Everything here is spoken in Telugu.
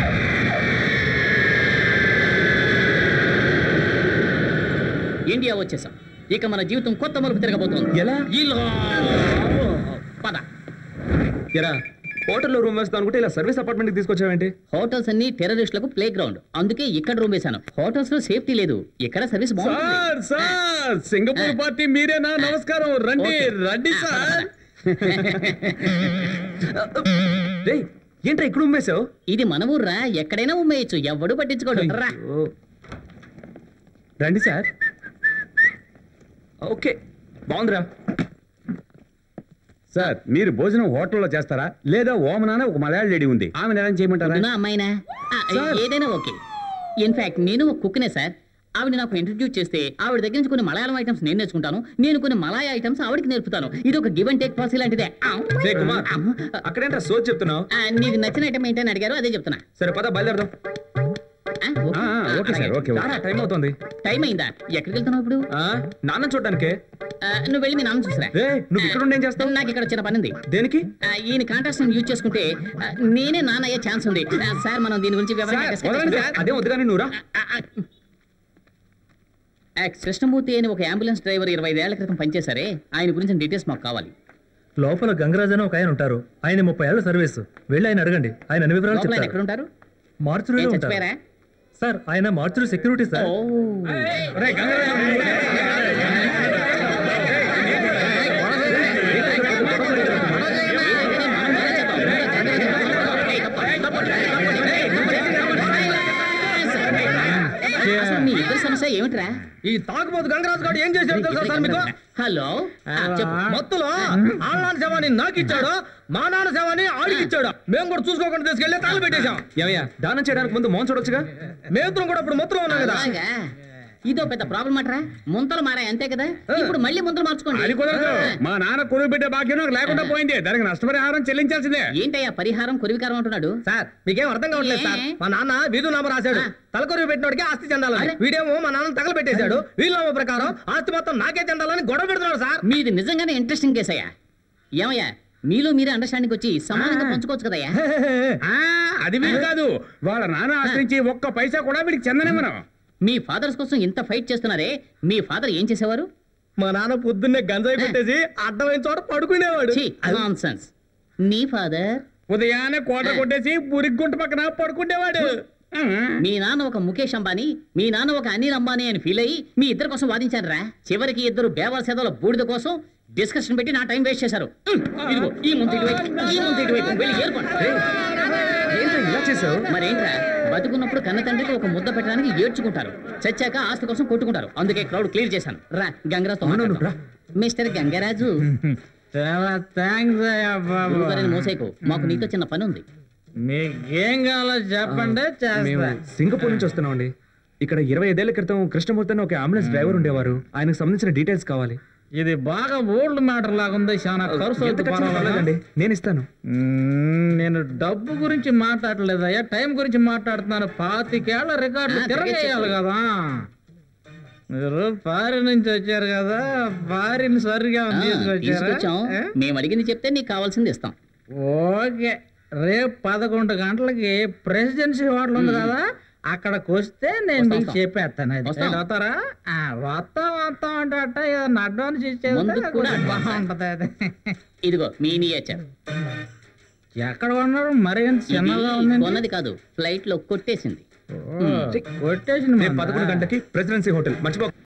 ఇండియా వచ్చేసాం ఇక మన జీవితం కొత్త మలుపు తిరగబోతోంది ఎలా? ఇలా పద ఎరా హోటల్లో రూమ్ వేస్తాను అనుకుంటే ఇలా సర్వీస్ అపార్ట్మెంట్ కి తీసుకొచ్చావేంటి హోటల్స్ అన్ని టెర్రరిస్టులకు ప్లే గ్రౌండ్ అందుకే ఇక్కడ రూమ్ వేశాను హోటల్స్ లో సేఫ్టీ లేదు ఇక్కడ సర్వీస్ బాగుంటుంది సార్ సార్ సింగపూర్ పార్టీ మీరేనా నమస్కారం రండి ఓకే. రండి ఆ, సార్ పద, రేయ్ ఏంట్రా ఇక్కడ ఉమ్మేశావు ఇది మన ఊర్రా ఎక్కడైనా ఉమ్మేయచ్చు ఎవడు పట్టించుకోడు రా అయ్యో. రండి సార్ ఓకే బాగుందిరా సార్ మీరు భోజనం హోటల్లో చేస్తారా లేదా ఓమనాన ఒక మలయాళ లేడీ ఉంది ఆమె ఎలా చేయమంటారా పొద్దున అమ్మాయినా ఆ, సార్. ఏదైనా ఓకే ఇన్ఫాక్ట్ నేను ఒక కుక్నే సార్ ఆవిడ నాకు ఇంట్రడ్యూస్ చేస్తే ఆవిడ దగ్గర నుంచి కొన్ని మలయాళం ఐటమ్స్ నేను నేర్చుకుంటాను నేను కొన్ని మలయాళ ఐటమ్స్ ఆవిడకి నేర్పుతాను ఇది ఒక గివ్ అండ్ టేక్ పాలసీ లాంటిదే రే కుమార్ అక్కడేంట్రా సోచ్ చెప్తున్నావు ఆ, నీకు నచ్చిన ఐటమ్ ఏంటని అడిగారు అదే చెప్తున్నా సరే పద బయలుదేరదాం ఆ, ఓకే. ఆ, ఆ, ఓకే సార్ ఓకే ఓకే రారా, టైం అవుతుంది టైం అయిందా ఎక్కడికి వెళ్తున్నావు ఇప్పుడు ఆ, నాన్న చూడడానికే ఆ, నువ్వు వెళ్ళి మీ నాన్న చూసిరా రే నువ్వు ఇక్కడ ఉండి ఏం చేస్తావు నాకు ఇక్కడ చిన్న పని ఉంది దేనికి ఆ, ఈయన కాంటాక్ట్స్ యూజ్ చేసుకుంటే ఆ, నేనే నాన్న అయ్యే ఛాన్స్ ఉంది ఆ, సార్ మనం దీని గురించి వివరంగా సార్, discuss వదలండి చేసుకుందాం. సార్. అదే వద్దు కానీ నువ్వురా ఆ, ఆ, ఆ, కృష్ణమూర్తి అని ఒక అంబులెన్స్ డ్రైవర్ ఇరవై ఐదేళ్ల క్రితం పనిచేశారే ఆయన గురించి డీటెయిల్స్ మాకు కావాలి లోపల గంగరాజ్ అని ఒక ఆయన ఉంటారు ఆయన ముప్పై ఏళ్ల సర్వీస్ వెళ్ళి ఆయన అడగండి ఆయన అన్ని వివరాలు లోపల ఆయన చెప్తారు ఎక్కడ ఉంటారు మార్చురీలో ఏం ఉంటారు చచ్చిపోయారా సార్ ఆయన మార్చురీ సెక్యూరిటీ సార్ ఓ రే, గంగరాజు. అసలు మీ ఇద్దరు సమస్య ఏమిట్రా ఈ తాగుబోతు గంగరాజు గారు ఏం చేశాడు తెలుసా సార్ మీకు హలో ఆ, చెప్పు మత్తులో ఆళ్ళ శవాన్ని నాకు ఇచ్చాడు మా నాన్న శవాన్ని ఆడికి ఇచ్చాడు మేము కూడా చూసుకోకుండా తీసుకెళ్లి తాళం పెట్టేశాం ఏమయ్యా దానం చేయడానికి ముందు మోహన్ చూడొచ్చుగా మేమిద్దరం కూడా ఇప్పుడు మొత్తంలో ఉన్నాం కదా అలాగా ఇదో పెద్ద ప్రాబ్లం అట్రా ముంతలు మారాయి అంతే కదా ఇప్పుడు మళ్ళీ ముంతలు మార్చుకోండి అది కుదరదు మా నాన్న కొనుగోలు పెట్టే భాగ్యం నాకు లేకుండా పోయింది దానికి నష్టపరిహారం చెల్లించాల్సిందే ఏంటయ్యా పరిహారం కొరివికారం అంటున్నాడు సార్ మీకేం అర్థం కావట్లేదు సార్ ఏ? మా నాన్న వీధు నామ రాశాడు ఆ. తలకొరివి పెట్టినోడికి ఆస్తి చెందాలని అరే. వీడేమో మా నాన్న తగలబెట్టేశాడు వీళ్ళ ప్రకారం ఆస్తి మొత్తం నాకే చెందాలని గొడవ పెడుతున్నాడు సార్ మీది నిజంగానే ఇంట్రెస్టింగ్ కేసు అయ్యా ఏమయ్యా మీలో మీరే అండర్స్టాండింగ్ వచ్చి సమానంగా పంచుకోవచ్చు కదయ్యా ఆ, అది వీలు కాదు వాళ్ళ నాన్న ఆశ్రయించి ఒక్క పైసా కూడా వీడికి చెందనివ్వను మీ ఫాదర్స్ కోసం ఇంత ఫైట్ చేస్తున్నారే మీ ఫాదర్ ఏం చేసేవారు మా నాన్న పొద్దున్నే గంజాయి పెట్టేసి అడ్డమైన చోట పడుకునేవాడు నాన్సెన్స్ నీ ఫాదర్ ఉదయాన్నే కోట కొట్టేసి పురిగుంట పక్కన పడుకుంటేవాడు మీ నాన్న ఒక ముఖేష్ అంబానీ మీ నాన్న ఒక అనిల్ అంబానీ అని ఫీల్ అయ్యి మీ ఇద్దరు కోసం వాదించారా చివరికి ఇద్దరు బేవర్ సేదల బూడిద కోసం డిస్కషన్ పెట్టి నా టైం వేస్ట్ చేశారు ఉమ్, ఇదిగో ఈ ముందు ఇటువైపు ఈ ముందు ఇటువైపు వెళ్ళి ఏర్పడు ఏంట్రా ఇలా చేసావు మరేంట్రా బతుకున్నప్పుడు కన్న తండ్రికి ఒక ముద్ద పెట్టడానికి ఏడ్చుకుంటారు చచ్చాక ఆస్తి కోసం కొట్టుకుంటారు అందుకే క్రౌడ్ క్లియర్ చేశాను రా గంగరాజుతో అవునవును, మాట్లాడదాం. మిస్టర్ గంగరాజు చాలా థ్యాంక్స్ అయ్యా బాబు గురుగారిని మోసేకు మాకు నీతో చిన్న పని ఉంది మీకేం కావాలో చెప్పండి మేము చేస్తా సింగపూర్ నుంచి వస్తున్నామండి ఇక్కడ ఇరవై ఐదేళ్ల క్రితం కృష్ణమూర్తి అని ఒక అంబులెన్స్ డ్రైవర్ ఉండేవారు ఆయనకు సంబంధించిన డీటెయిల్స్ కావాలి ఇది బాగా ఓల్డ్ మ్యాటర్ లాగా ఉంది చాలా ఖర్చు ఎంత అవుతుంది ఖర్చు పర్వాలేదా? పర్లేదండి నేను ఇస్తాను మ్మ్, నేను డబ్బు గురించి మాట్లాడలేదు అయ్యా టైం గురించి మాట్లాడుతున్నాను పాతికేళ్ల రికార్డులు ఆ, తిరగేయాలి కదా మీరు పారి నుంచి వచ్చారు కదా పారిని సరిగా ఆ, తీసుకొచ్చాం తీసుకొచ్చారా ఏ? మేము అడిగింది చెప్తే నీకు కావాల్సింది ఇస్తాం ఓకే రేపు పదకొండు గంటలకి ప్రెసిడెన్సీ హోటల్ ఉంది కదా అక్కడికి వస్తే నేను వస్తాం, మీకు వస్తాం. చెప్పేస్తాను అది వస్తాం. ఏంటి వస్తారా ఆ, వస్తాం వస్తాం అంటే అట్ట ఏదన్నా అడ్వాన్స్ ఇచ్చేది ముందుకు కూడా advance. బాగుంటది అది ఇదిగో మీ నేచర్ ఎక్కడ కొన్నారు మరి ఎంత చిన్నగా ఉంది కొన్నది కాదు ఫ్లైట్ లో కొట్టేసింది కొట్టేసింది రేపు పదకొండు గంటకి ప్రెసిడెన్సీ హోటల్ మర్చిపో